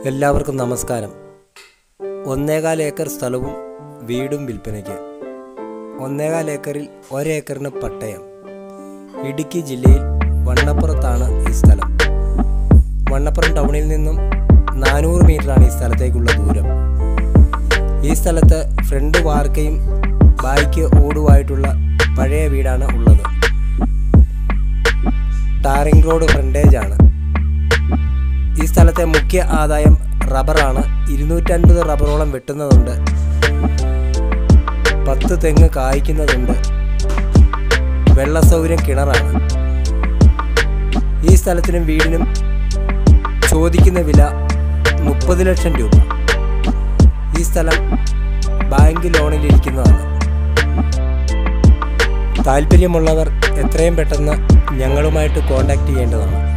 എല്ലാവർക്കും നമസ്കാരം ഒന്നേകാൽ ഏക്കർ സ്ഥലവും വീടും വിൽപ്പനയ്ക്ക് ഒന്നേകാൽ ഏക്കറിൽ ഒരേക്കറിന് പട്ടയം ഇടുക്കി ജില്ലയിൽ വണ്ണപ്പുറത്താണ് ഈ സ്ഥലം വണ്ണപ്പുറം ടൗണിൽ നിന്നും നാനൂറ് മീറ്ററാണ് ഈ സ്ഥലത്തേക്കുള്ള ദൂരം ഈ സ്ഥലത്ത് ഫ്രണ്ട് വാർക്കയും ബായ്ക്ക് ഓടുമായിട്ടുള്ള പഴയ വീടാണ് ഉള്ളത് ടാറിംഗ് റോഡ് ഫ്രണ്ടേജ് ആണ് ഈ സ്ഥലത്തെ മുഖ്യ ആദായം റബ്ബറാണ് ഇരുന്നൂറ്റൻപത് റബ്ബറോളം വെട്ടുന്നതുണ്ട് പത്ത് തെങ്ങ് കായ്ക്കുന്നതുണ്ട് വെള്ള സൗകര്യം കിണറാണ് ഈ സ്ഥലത്തിനും വീടിനും ചോദിക്കുന്ന വില മുപ്പത് ലക്ഷം രൂപ ഈ സ്ഥലം ബാങ്ക് ലോണിലിരിക്കുന്നതാണ് താല്പര്യമുള്ളവർ എത്രയും പെട്ടെന്ന് ഞങ്ങളുമായിട്ട് കോൺടാക്റ്റ് ചെയ്യേണ്ടതാണ്